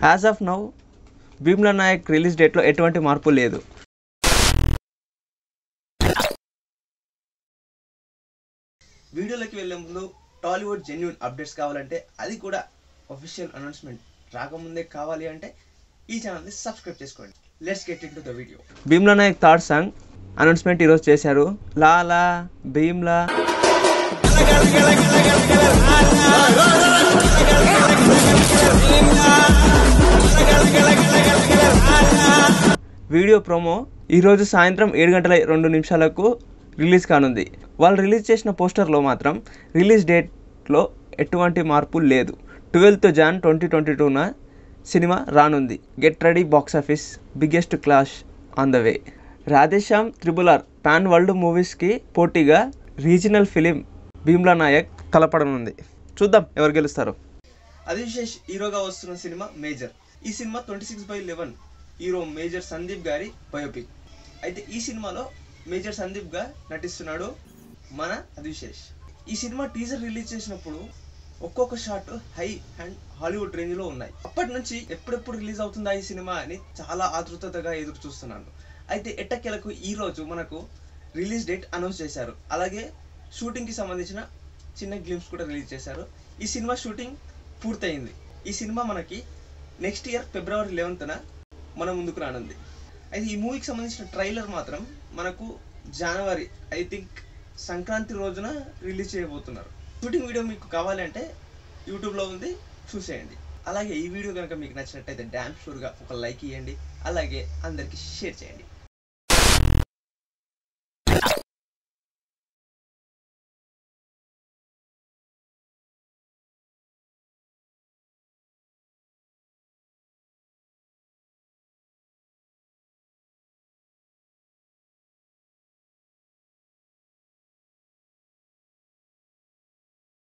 as of now Bheemla Nayak release డేట్లో ఎటువంటి మార్పు లేదు వీడియోలోకి వెళ్ళే ముందు టాలీవుడ్ జెన్యున్ అప్డేట్స్ కావాలంటే అది కూడా అఫీషియల్ అనౌన్స్మెంట్ రాకముందే కావాలి అంటే ఈ ఛానల్ని సబ్స్క్రైబ్ చేసుకోండి let's get into the video Bheemla Nayak third song announcement ఈరోజు చేశారు లాలా భీమ్లా వీడియో ప్రోమో ఈరోజు సాయంత్రం ఏడు గంటల రెండు నిమిషాలకు రిలీజ్ కానుంది వాళ్ళు రిలీజ్ చేసిన పోస్టర్లో మాత్రం రిలీజ్ డేట్లో ఎటువంటి మార్పు లేదు ట్వెల్త్ జాన్ ట్వంటీ ట్వంటీ టూన సినిమా రానుంది get ready box office biggest clash on the way Radhe Shyam triple R pan world మూవీస్కి పోటీగా రీజనల్ ఫిలిం భీమ్లా నాయక్ కలపడనుంది చూద్దాం ఎవరు గెలుస్తారు అది విశేష్ హీరోగా వస్తున్న సినిమా మేజర్ ఈ cinema twenty six by eleven hero major Sandeep garu biopic అయితే ఈ సినిమాలో మేజర్ సందీప్ గా నటిస్తున్నాడు మన అదివిశేష్ ఈ సినిమా టీజర్ రిలీజ్ చేసినప్పుడు ఒక్కొక్క shot high and Hollywood range లో ఉన్నాయి అప్పటి నుంచి ఎప్పుడెప్పుడు రిలీజ్ అవుతుందా ఈ సినిమా అని చాలా ఆతృతగా ఎదురు చూస్తున్నాను అయితే ఎట్టకేలకు ఈ రోజు మనకు రిలీజ్ డేట్ అనౌన్స్ చేశారు అలాగే షూటింగ్ కి సంబంధించిన చిన్న గ్లిమ్స్ కూడా రిలీజ్ చేశారు ఈ సినిమా షూటింగ్ పూర్తయింది ఈ సినిమా మనకి నెక్స్ట్ ఇయర్ ఫిబ్రవరి లెవెన్త్న మన ముందుకు రానుంది అయితే ఈ మూవీకి సంబంధించిన ట్రైలర్ మాత్రం మనకు జనవరి ఐ థింక్ సంక్రాంతి రోజున రిలీజ్ చేయబోతున్నారు షూటింగ్ వీడియో మీకు కావాలంటే యూట్యూబ్లో ఉంది చూసేయండి అలాగే ఈ వీడియో కనుక మీకు నచ్చినట్టయితే డ్యామ్ షూర్గా ఒక లైక్ ఇవ్వండి అలాగే అందరికీ షేర్ చేయండి